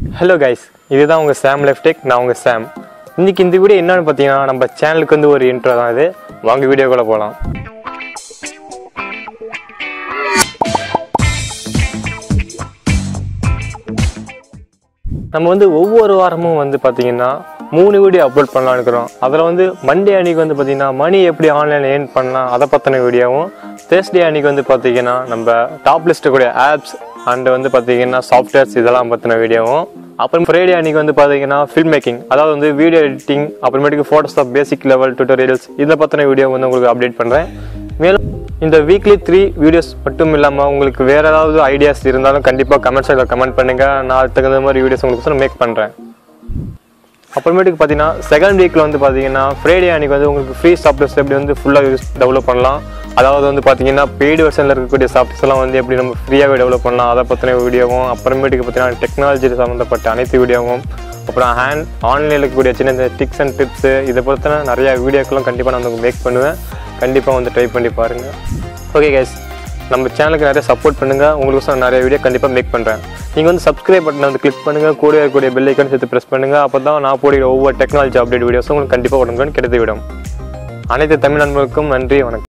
hello guys இதுதான் உங்கள் சாம் life tech நான் உங்கள் சாம் இன்னைக்கு இந்த வீடியோ என்னன்னு பார்த்தீங்கன்னா நம்ம சேனலுக்கு வந்து ஒரு இன்ட்ரோ தான் இது வாங்க வீடியோக்குள்ளே போகலாம் நம்ம வந்து ஒவ்வொரு வாரமும் வந்து பார்த்தீங்கன்னா மூணு வீடியோ அப்லோட் பண்ணலாம்னு இருக்கிறோம் அதில் வந்து மண்டே அன்னைக்கு வந்து பார்த்தீங்கன்னா மணி எப்படி ஆன்லைனில் ஏர்ன் பண்ணலாம் அதை பற்றின வீடியோவும் தேர்ஸ்டே அன்னைக்கு வந்து பார்த்தீங்கன்னா நம்ம டாப் லிஸ்ட் கூடிய ஆப்ஸ் அண்ட் வந்து பார்த்தீங்கன்னா சாஃப்ட்வேர்ஸ் இதெல்லாம் பற்றின வீடியோவும் அப்புறம் ஃப்ரைடே அன்னைக்கு வந்து பார்த்தீங்கன்னா ஃபில்ம் மேக்கிங் அதாவது வந்து வீடியோ எடிட்டிங் அப்புறமேட்டுக்கு ஃபோட்டோஷாப் பேசிக் லெவல் டுட்டோரியல்ஸ் இதை பற்றின வீடியோ வந்து உங்களுக்கு அப்டேட் பண்ணுறேன் மேலும் இந்த வீக்லி த்ரீ வீடியோஸ் மட்டும் இல்லாமல் உங்களுக்கு வேறு ஏதாவது ஐடியாஸ் இருந்தாலும் கண்டிப்பாக கமெண்ட் செக்ஷனில் கமெண்ட் பண்ணுங்கள் நான் அதுக்கு தகுந்த மாதிரி வீடியோஸ் உங்களுக்கு மேக் பண்ணுறேன் அப்புறமேட்டுக்கு பார்த்தீங்கன்னா செகண்ட் வீக்கில் வந்து பார்த்தீங்கன்னா ஃப்ரைடே அன்னைக்கு வந்து உங்களுக்கு ஃப்ரீ சாஃப்ட்வேர்ஸ் எப்படி வந்து ஃபுல்லாக யூஸ் டெவலப் பண்ணலாம் அதாவது வந்து பார்த்தீங்கன்னா பெய்டு வெர்ஷனில் இருக்கக்கூடிய சாஃப்ட்வேர்ஸ் எல்லாம் வந்து எப்படி நம்ம ஃப்ரீயாகவே டெவலப் பண்ணலாம் அதை பற்றின வீடியோவும் அப்புறமேட்டுக்கு பார்த்தீங்கன்னா டெக்னாலஜி சம்மந்தப்பட்ட அனைத்து வீடியோவும் அப்புறம் ஹேண்ட் ஆன்லைனில் இருக்கக்கூடிய சின்ன சின்ன டிப்ஸ் அண்ட் டிப்ஸு இதை பற்றின நிறையா வீடியோக்களும் கண்டிப்பாக நான் உங்களுக்கு மேக் பண்ணுவேன் கண்டிப்பாக வந்து ட்ரை பண்ணி பாருங்கள் ஓகே கைஸ் நம்ம சேனலுக்கு நிறைய சப்போர்ட் பண்ணுங்கள் உங்களுக்கு நிறைய வீடியோ கண்டிப்பாக மேக் பண்ணுறேன் நீங்கள் வந்து சப்ஸ்கிரைப் பட்டனை வந்து கிளிக் பண்ணுங்கள் கூட இருக்கக்கூடிய பெல் ஐக்கன் சேர்த்து ப்ரெஸ் பண்ணுங்கள் அப்போ தான் நான் போடுகிற ஒவ்வொரு டெக்னாலஜி அப்டேட் வீடியோஸும் உங்களுக்கு கண்டிப்பாக உடனுக்குடன் கிடைத்து விடும் அனைத்து தமிழ் நண்பர்களுக்கும் நன்றி வணக்கம்